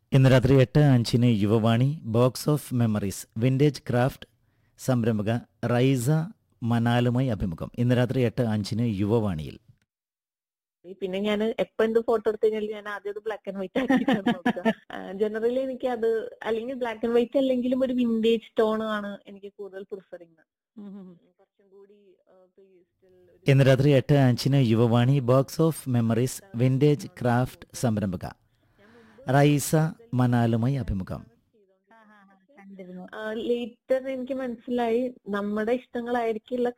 ഇന്ന് രാത്രി എട്ട് അഞ്ചിന് Yuvavani box of memories vintage craft സംരംഭക റൈസ മനാലുമായി അഭിമുഖം ഇന്ന് രാത്രി എട്ട് അഞ്ചിന് യുവവാണിയിൽ പിന്നെ ഞാൻ എപ്പോ എന്ത് ഫോട്ടോ എടുത്തു കഴിഞ്ഞാൽ ഞാൻ ആദ്യം അത് ബ്ലാക്ക് ആൻഡ് വൈറ്റ് ആക്കിയിട്ടാണ് നോക്കുക ജനറലി എനിക്ക് അത് അല്ലെങ്കിൽ ബ്ലാക്ക് ആൻഡ് വൈറ്റ് അല്ലെങ്കിലും ഒരു വിന്റേജ് ടോൺ ആണ് എനിക്ക് കൂടുതൽ പ്രിഫറിങ് കുറച്ചും കൂടി ആ, pastel ഒരു- ഇന്ന് രാത്രി എട്ട് അഞ്ചിന് Yuvavani box of memories vintage craft സംരംഭക റൈസ മനാലുമായി അഭിമുഖം കണ്ടിരുന്നു ലേറ്റർ എനിക്ക് മനസ്സിലായി നമ്മുടെ ഇഷ്ടങ്ങളായിരിക്കില്ല